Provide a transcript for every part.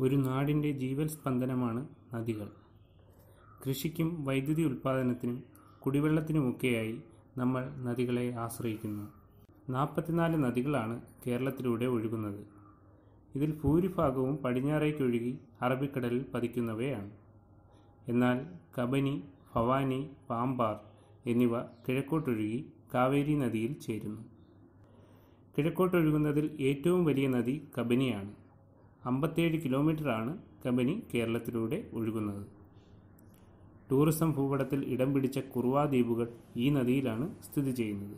ഒരു നാടിൻ്റെ ജീവൽ സ്പന്ദനമാണ് നദികൾ കൃഷിക്കും വൈദ്യുതി ഉൽപ്പാദനത്തിനും കുടിവെള്ളത്തിനുമൊക്കെയായി നമ്മൾ നദികളെ ആശ്രയിക്കുന്നു നാൽപ്പത്തിനാല് നദികളാണ് കേരളത്തിലൂടെ ഒഴുകുന്നത് ഇതിൽ ഭൂരിഭാഗവും പടിഞ്ഞാറേക്കൊഴുകി അറബിക്കടലിൽ പതിക്കുന്നവയാണ് എന്നാൽ കബനി ഭവാനി പാമ്പാർ എന്നിവ കിഴക്കോട്ടൊഴുകി കാവേരി നദിയിൽ ചേരുന്നു കിഴക്കോട്ടൊഴുകുന്നതിൽ ഏറ്റവും വലിയ നദി കബനിയാണ് അമ്പത്തേഴ് കിലോമീറ്ററാണ് കബനി കേരളത്തിലൂടെ ഒഴുകുന്നത് ടൂറിസം ഭൂപടത്തിൽ ഇടം പിടിച്ച കുറുവാ ദ്വീപുകൾ ഈ നദിയിലാണ് സ്ഥിതി ചെയ്യുന്നത്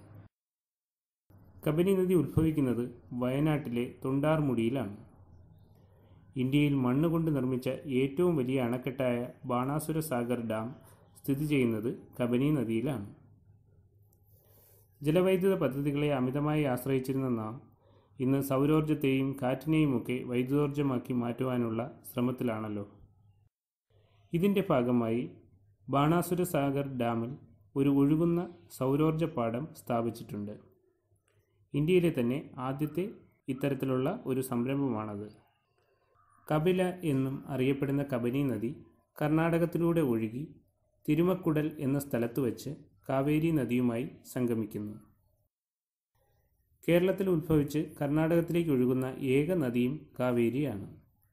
കബനി നദി ഉത്ഭവിക്കുന്നത് വയനാട്ടിലെ തൊണ്ടാർമുടിയിലാണ് ഇന്ത്യയിൽ മണ്ണുകൊണ്ട് നിർമ്മിച്ച ഏറ്റവും വലിയ അണക്കെട്ടായ ബാണാസുര സാഗർ ഡാം സ്ഥിതി ചെയ്യുന്നത് കബനി നദിയിലാണ് ജലവൈദ്യുത പദ്ധതികളെ അമിതമായി ആശ്രയിച്ചിരുന്ന നാം ഇന്ന് സൗരോർജ്ജത്തെയും കാറ്റിനെയുമൊക്കെ വൈദ്യുതോർജ്ജമാക്കി മാറ്റുവാനുള്ള ശ്രമത്തിലാണല്ലോ ഇതിൻ്റെ ഭാഗമായി ബാണാസുര സാഗർ ഡാമിൽ ഒരു ഒഴുകുന്ന സൗരോർജ്ജ പാടം സ്ഥാപിച്ചിട്ടുണ്ട് ഇന്ത്യയിലെ തന്നെ ആദ്യത്തെ ഇത്തരത്തിലുള്ള ഒരു സംരംഭമാണത് കപില എന്നും അറിയപ്പെടുന്ന കബനി നദി കർണാടകത്തിലൂടെ ഒഴുകി തിരുമക്കുടൽ എന്ന സ്ഥലത്ത് വച്ച് കാവേരി നദിയുമായി സംഗമിക്കുന്നു കേരളത്തിൽ ഉത്ഭവിച്ച് കർണാടകത്തിലേക്ക് ഒഴുകുന്ന ഏക നദിയും കാവേരിയാണ്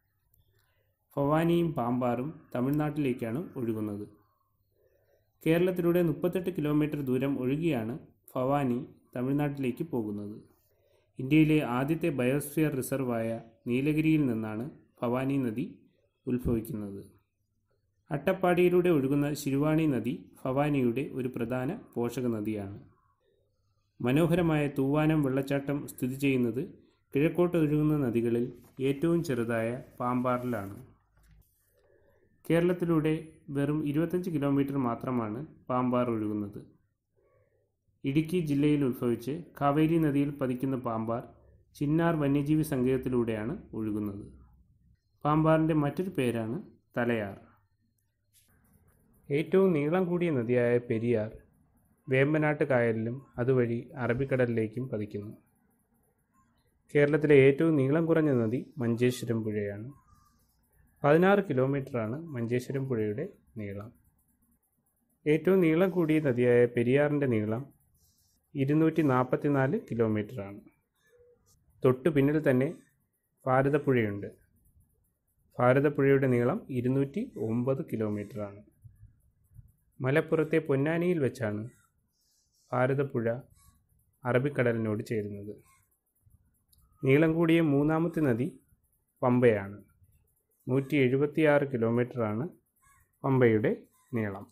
ഭവാനിയും പാമ്പാറും തമിഴ്നാട്ടിലേക്കാണ് ഒഴുകുന്നത് കേരളത്തിലൂടെ മുപ്പത്തെട്ട് കിലോമീറ്റർ ദൂരം ഒഴുകിയാണ് ഭവാനി തമിഴ്നാട്ടിലേക്ക് പോകുന്നത് ഇന്ത്യയിലെ ആദ്യത്തെ ബയോസ്ഫിയർ റിസർവായ നീലഗിരിയിൽ നിന്നാണ് ഭവാനി നദി ഉത്ഭവിക്കുന്നത് അട്ടപ്പാടിയിലൂടെ ഒഴുകുന്ന ശിരുവാണി നദി ഭവാനിയുടെ ഒരു പ്രധാന പോഷക നദിയാണ് മനോഹരമായ തൂവാനം വെള്ളച്ചാട്ടം സ്ഥിതി ചെയ്യുന്നത് കിഴക്കോട്ട് ഒഴുകുന്ന നദികളിൽ ഏറ്റവും ചെറുതായ പാമ്പാറിലാണ് കേരളത്തിലൂടെ വെറും ഇരുപത്തഞ്ച് കിലോമീറ്റർ മാത്രമാണ് പാമ്പാർ ഒഴുകുന്നത് ഇടുക്കി ജില്ലയിൽ ഉത്ഭവിച്ച് കാവേരി നദിയിൽ പതിക്കുന്ന പാമ്പാർ ചിന്നാർ വന്യജീവി സങ്കേതത്തിലൂടെയാണ് ഒഴുകുന്നത് പാമ്പാറിൻ്റെ മറ്റൊരു പേരാണ് തലയാർ ഏറ്റവും നീളം കൂടിയ നദിയായ പെരിയാർ വേമ്പനാട്ട് കായലിലും അതുവഴി അറബിക്കടലിലേക്കും പതിക്കുന്നു കേരളത്തിലെ ഏറ്റവും നീളം കുറഞ്ഞ നദി മഞ്ചേശ്വരം പുഴയാണ് പതിനാറ് കിലോമീറ്ററാണ് മഞ്ചേശ്വരം പുഴയുടെ നീളം ഏറ്റവും നീളം കൂടിയ നദിയായ പെരിയാറിൻ്റെ നീളം ഇരുന്നൂറ്റി നാൽപ്പത്തിനാല് കിലോമീറ്ററാണ് തൊട്ടു പിന്നിൽ തന്നെ ഭാരതപ്പുഴയുണ്ട് ഭാരതപ്പുഴയുടെ നീളം ഇരുന്നൂറ്റി ഒമ്പത് കിലോമീറ്ററാണ് മലപ്പുറത്തെ പൊന്നാനിയിൽ വെച്ചാണ് ഭാരതപ്പുഴ അറബിക്കടലിനോട് ചേരുന്നത് നീളം കൂടിയ മൂന്നാമത്തെ നദി പമ്പയാണ് നൂറ്റി എഴുപത്തിയാറ് കിലോമീറ്ററാണ് പമ്പയുടെ നീളം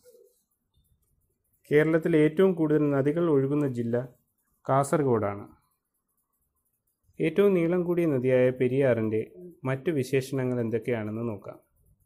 കേരളത്തിലെ ഏറ്റവും കൂടുതൽ നദികൾ ഒഴുകുന്ന ജില്ല കാസർഗോഡാണ് ഏറ്റവും നീളം കൂടിയ നദിയായ പെരിയാറിൻ്റെ മറ്റു വിശേഷണങ്ങൾ എന്തൊക്കെയാണെന്ന് നോക്കാം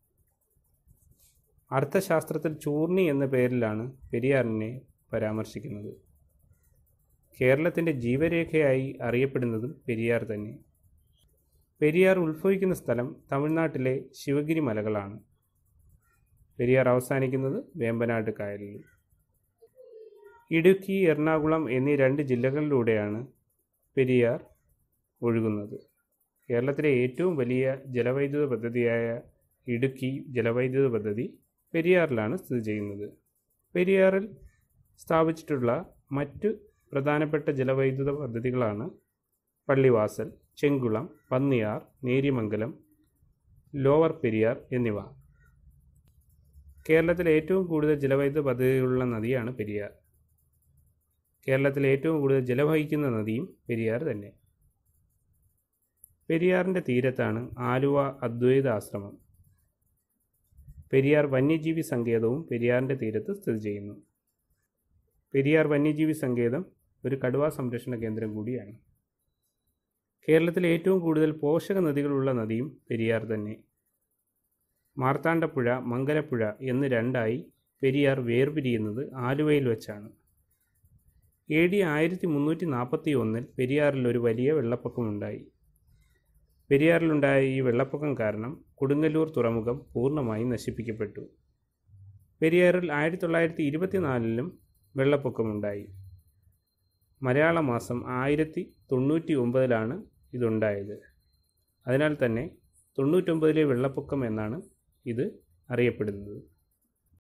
അർത്ഥശാസ്ത്രത്തിൽ ചൂർണി എന്ന പേരിലാണ് പെരിയാറിനെ പരാമർശിക്കുന്നത് കേരളത്തിൻ്റെ ജീവരേഖയായി അറിയപ്പെടുന്നതും പെരിയാർ തന്നെ പെരിയാർ ഉത്ഭവിക്കുന്ന സ്ഥലം തമിഴ്നാട്ടിലെ ശിവഗിരി മലകളാണ് പെരിയാർ അവസാനിക്കുന്നത് വേമ്പനാട് കായലിൽ ഇടുക്കി എറണാകുളം എന്നീ രണ്ട് ജില്ലകളിലൂടെയാണ് പെരിയാർ ഒഴുകുന്നത് കേരളത്തിലെ ഏറ്റവും വലിയ ജലവൈദ്യുത പദ്ധതിയായ ഇടുക്കി ജലവൈദ്യുത പദ്ധതി പെരിയാറിലാണ് സ്ഥിതി ചെയ്യുന്നത് പെരിയാറിൽ സ്ഥാപിച്ചിട്ടുള്ള മറ്റു പ്രധാനപ്പെട്ട ജലവൈദ്യുത പദ്ധതികളാണ് പള്ളിവാസൽ ചെങ്കുളം പന്നിയാർ നേര്യമംഗലം ലോവർ പെരിയാർ എന്നിവ കേരളത്തിലെ ഏറ്റവും കൂടുതൽ ജലവൈദ്യുത പദ്ധതികളുള്ള നദിയാണ് പെരിയാർ കേരളത്തിലെ ഏറ്റവും കൂടുതൽ ജലവഹിക്കുന്ന നദിയും പെരിയാർ തന്നെ പെരിയാറിൻ്റെ തീരത്താണ് ആലുവ അദ്വൈത ആശ്രമം പെരിയാർ വന്യജീവി സങ്കേതവും പെരിയാറിൻ്റെ തീരത്ത് സ്ഥിതി ചെയ്യുന്നു പെരിയാർ വന്യജീവി സങ്കേതം ഒരു കടുവാ സംരക്ഷണ കേന്ദ്രം കൂടിയാണ് കേരളത്തിലെ ഏറ്റവും കൂടുതൽ പോഷക നദികളുള്ള നദിയും പെരിയാർ തന്നെ മാർത്താണ്ഡപ്പുഴ മംഗലപ്പുഴ എന്ന് രണ്ടായി പെരിയാർ വേർപിരിയുന്നത് ആലുവയിൽ വെച്ചാണ് എ ഡി ആയിരത്തി മുന്നൂറ്റി നാൽപ്പത്തി ഒന്നിൽ പെരിയാറിൽ ഒരു വലിയ വെള്ളപ്പൊക്കമുണ്ടായി പെരിയാറിലുണ്ടായ ഈ വെള്ളപ്പൊക്കം കാരണം കൊടുങ്ങല്ലൂർ തുറമുഖം പൂർണ്ണമായും നശിപ്പിക്കപ്പെട്ടു പെരിയാറിൽ ആയിരത്തി തൊള്ളായിരത്തി ഇരുപത്തിനാലിലും വെള്ളപ്പൊക്കമുണ്ടായി മലയാള മാസം ആയിരത്തി തൊണ്ണൂറ്റി ഒമ്പതിലാണ് ഇതുണ്ടായത് അതിനാൽ തന്നെ തൊണ്ണൂറ്റൊമ്പതിലെ വെള്ളപ്പൊക്കം എന്നാണ് ഇത് അറിയപ്പെടുന്നത്